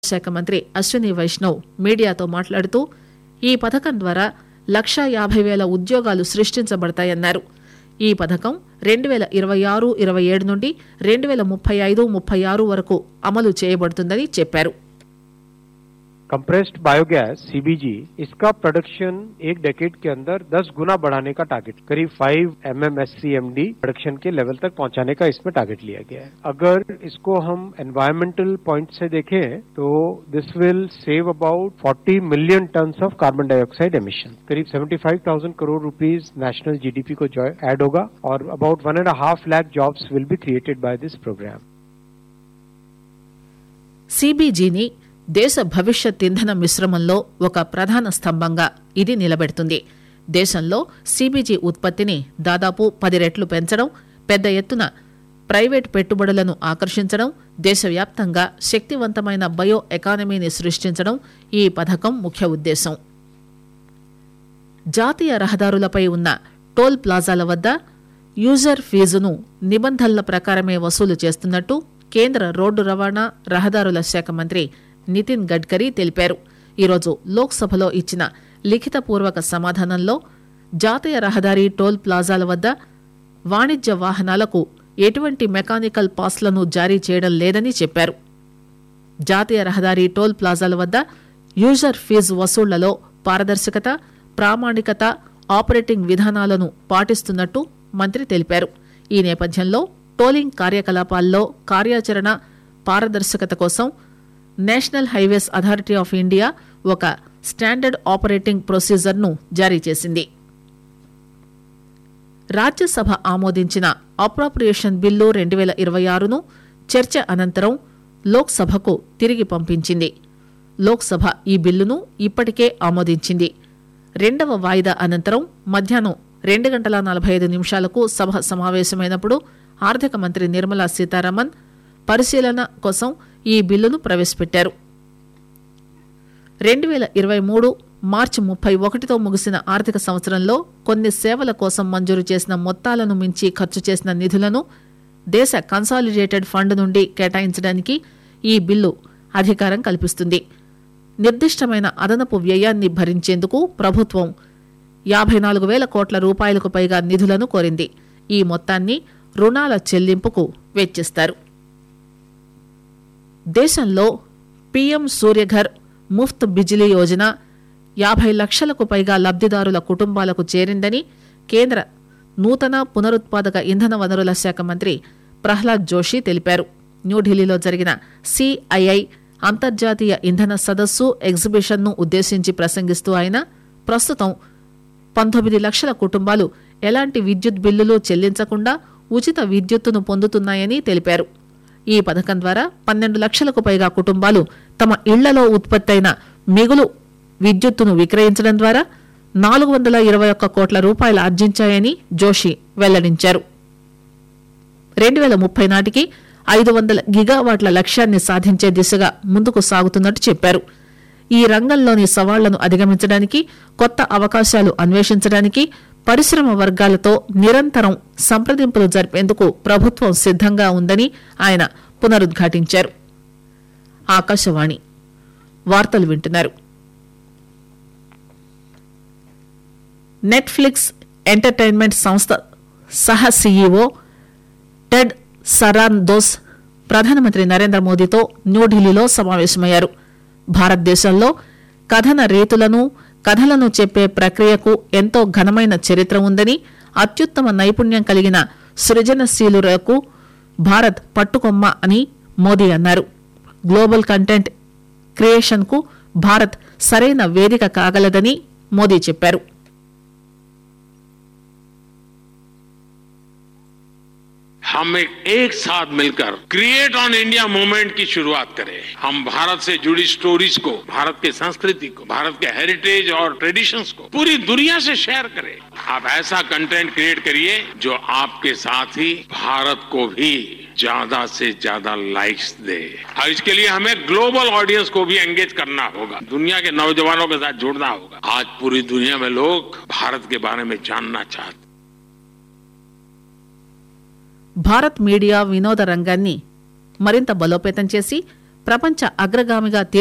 శాఖ మంత్రి అశ్విని వైష్ణవ్ మీడియాతో మాట్లాడుతూ ఈ పథకం ద్వారా లక్షా యాభై వేల ఉద్యోగాలు సృష్టించబడతాయన్నారు ఈ పథకం రెండు వేల ఇరవై ఆరు ఇరవై ఏడు నుండి రెండు వేల ముప్పై ఐదు ముప్పై ఆరు వరకు అమలు చేయబడుతుందని చెప్పారు कंप्रेस्ड बायोगैस सीबीजी इसका प्रोडक्शन एक डेकेड के अंदर 10 गुना बढ़ाने का टारगेट करीब 5 एमएमएससीएमडी प्रोडक्शन के लेवल तक पहुंचाने का इसमें टारगेट लिया गया है अगर इसको हम एनवायरमेंटल पॉइंट से देखें तो this will save about 40 million ton of carbon dioxide emission करीब 75,000 करोड़ रुपीस नेशनल जीडीपी को ऐड होगा और about one and half lakh jobs will be created by this programme సిబిజీని దేశ భవిష్యత్ ఇంధన మిశ్రమంలో ఒక ప్రధాన స్తంభంగా ఇది నిలబెడుతుంది దేశంలో సిబిజీ ఉత్పత్తిని దాదాపు పది రెట్లు పెంచడం పెద్ద ఎత్తున ప్రైవేట్ పెట్టుబడులను ఆకర్షించడం దేశవ్యాప్తంగా శక్తివంతమైన బయో ఎకానమీని సృష్టించడం ఈ పథకం ముఖ్య ఉద్దేశం జాతీయ రహదారులపై ఉన్న టోల్ ప్లాజాల వద్ద యూజర్ ఫీజును నిబంధనల ప్రకారమే వసూలు చేస్తున్నట్టు కేంద్ర రోడ్డు రవాణా రహదారుల శాఖ మంత్రి నితిన్ గడ్కరీ తెలిపారు ఈరోజు లోక్సభలో ఇచ్చిన లిఖితపూర్వక సమాధానంలో జాతీయ రహదారి టోల్ ప్లాజాల వద్ద వాణిజ్య వాహనాలకు ఎటువంటి మెకానికల్ పాస్లను జారీ చేయడం లేదని చెప్పారు జాతీయ రహదారి టోల్ ప్లాజాల వద్ద యూజర్ ఫీజు వసూళ్లలో పారదర్శకత ప్రామాణికత ఆపరేటింగ్ విధానాలను పాటిస్తున్నట్టు మంత్రి తెలిపారు ఈ నేపథ్యంలో టోలింగ్ కార్యకలాపాల్లో కార్యాచరణ పారదర్శకత కోసం National Highways Authority of India ఒక స్టాండర్డ్ ఆపరేటింగ్ ప్రొసీజర్ను జారీ చేసింది రాజ్యసభ ఆమోదించిన అప్రాప్రియేషన్ బిల్లు రెండు వేల ఇరవై ఆరును చర్చ అనంతరం లోక్సభకు తిరిగి పంపించింది లోక్సభ ఈ బిల్లును ఇప్పటికే ఆమోదించింది రెండవ వాయిదా అనంతరం మధ్యాహ్నం రెండు గంటల నలభై ఐదు నిమిషాలకు సభ సమావేశమైనప్పుడు ఆర్థిక మంత్రి నిర్మలా సీతారామన్ పరిశీలన కోసం ఈ బిల్లును ప్రవేశపెట్టారు రెండు వేల ఇరవై మూడు మార్చి ముప్పై ఒకటితో ముగిసిన ఆర్థిక సంవత్సరంలో కొన్ని సేవల కోసం మంజూరు చేసిన మొత్తాలను మించి ఖర్చు చేసిన నిధులను దేశ కన్సాలిడేటెడ్ ఫండ్ నుండి కేటాయించడానికి ఈ బిల్లు అధికారం కల్పిస్తుంది నిర్దిష్టమైన అదనపు వ్యయాన్ని భరించేందుకు ప్రభుత్వం యాభై నాలుగు వేల కోట్ల రూపాయలకు పైగా నిధులను కోరింది ఈ మొత్తాన్ని రుణాల చెల్లింపుకు వెచ్చిస్తారు దేశంలో పీఎం సూర్యఘర్ ముఫ్త్ బిజిలీ యోజన యాభై లక్షలకు పైగా లబ్దిదారుల కుటుంబాలకు చేరిందని కేంద్ర నూతన పునరుత్పాదక ఇంధన వనరుల శాఖ మంత్రి ప్రహ్లాద్ జోషి తెలిపారు న్యూఢిల్లీలో జరిగిన సిఐఐ అంతర్జాతీయ ఇంధన సదస్సు ఎగ్జిబిషన్ను ఉద్దేశించి ప్రసంగిస్తూ ఆయన ప్రస్తుతం పంతొమ్మిది లక్షల కుటుంబాలు ఎలాంటి విద్యుత్ బిల్లులు చెల్లించకుండా ఉచిత విద్యుత్తును పొందుతున్నాయని తెలిపారు ఈ పథకం ద్వారా పన్నెండు లక్షలకు పైగా కుటుంబాలు తమ ఇళ్లలో ఉత్పత్తైన మిగులు విద్యుత్తును విక్రయించడం ద్వారా నాలుగు వందల ఇరవై ఒక్క కోట్ల రూపాయలు ఆర్జించాయని జోషి వెల్లడించారు రెండు వేల ముప్పై నాటికి ఐదు వందల గిగావాట్ల లక్ష్యాన్ని సాధించే దిశగా ముందుకు సాగుతున్నట్టు చెప్పారు ఈ రంగంలోని సవాళ్లను అధిగమించడానికి కొత్త అవకాశాలు అన్వేషించడానికి పరిశ్రమ వర్గాలతో నిరంతరం సంప్రదింపులు జరిపేందుకు ప్రభుత్వం సిద్ధంగా ఉందని ఆయన పునరుద్ఘాటించారు ఆకాశవాణి వార్తలు వింటున్నారు నెట్ఫ్లిక్స్ ఎంటర్టైన్మెంట్ సంస్థ సహ సీఈఓ టెడ్ సరాన్ దోస్ ప్రధానమంత్రి నరేంద్ర మోదీతో న్యూఢిల్లీలో సమావేశమయ్యారు భారతదేశంలో కథన రీతులను కథలను చెప్పే ప్రక్రియకు ఎంతో ఘనమైన చరిత్ర ఉందని అత్యుత్తమ నైపుణ్యం కలిగిన సృజనశీలులకు భారత్ పట్టుకొమ్మ అని మోదీ అన్నారు గ్లోబల్ కంటెంట్ క్రియేషన్కు భారత్ సరైన వేదిక కాగలదని మోదీ చెప్పారు हम एक, एक साथ मिलकर क्रिएट ऑन इंडिया मूवमेंट की शुरुआत करें हम भारत से जुड़ी स्टोरीज को भारत की संस्कृति को भारत के हेरिटेज और ट्रेडिशंस को पूरी दुनिया से शेयर करें आप ऐसा कंटेंट क्रिएट करिए जो आपके साथ ही भारत को भी ज्यादा से ज्यादा लाइक्स दे और इसके लिए हमें ग्लोबल ऑडियंस को भी एंगेज करना होगा दुनिया के नौजवानों के साथ जुड़ना होगा आज पूरी दुनिया में लोग भारत के बारे में जानना चाहते భారత్ మీడియా వినోద రంగాన్ని మరింత బలోపేతం చేసి ప్రపంచ అగ్రగామిగా